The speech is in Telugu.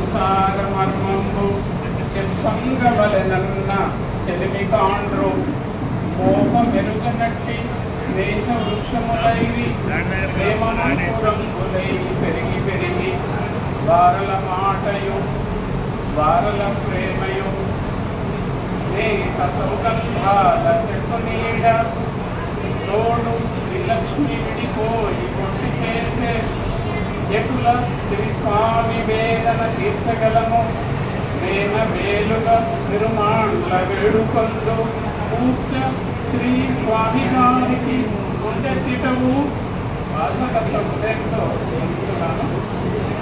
సంసార మర్మంబు చెప్పంగవలెనన్న చెలిమి కాండ్రు మోహ మెరుగనట్టి స్నేహ వృక్షములైవి ప్రేమములై పెరిగి పెరిగి వారల మాటయు వారల ప్రేమయు స్నేహ సౌగంధాల చెట్టు నీడ తోడు శ్రీలక్ష్మి విడిపోయి కొట్టి చేసే ఎటుల శ్రీ స్వామి వేదన తీర్చగలము వేన వేలుగా తిరుమాండ్ల వేడుకొందు పూజ శ్రీ స్వామి గారికి గుండె తిటవు ఆత్మకథ హృదయంతో చేస్తున్నాను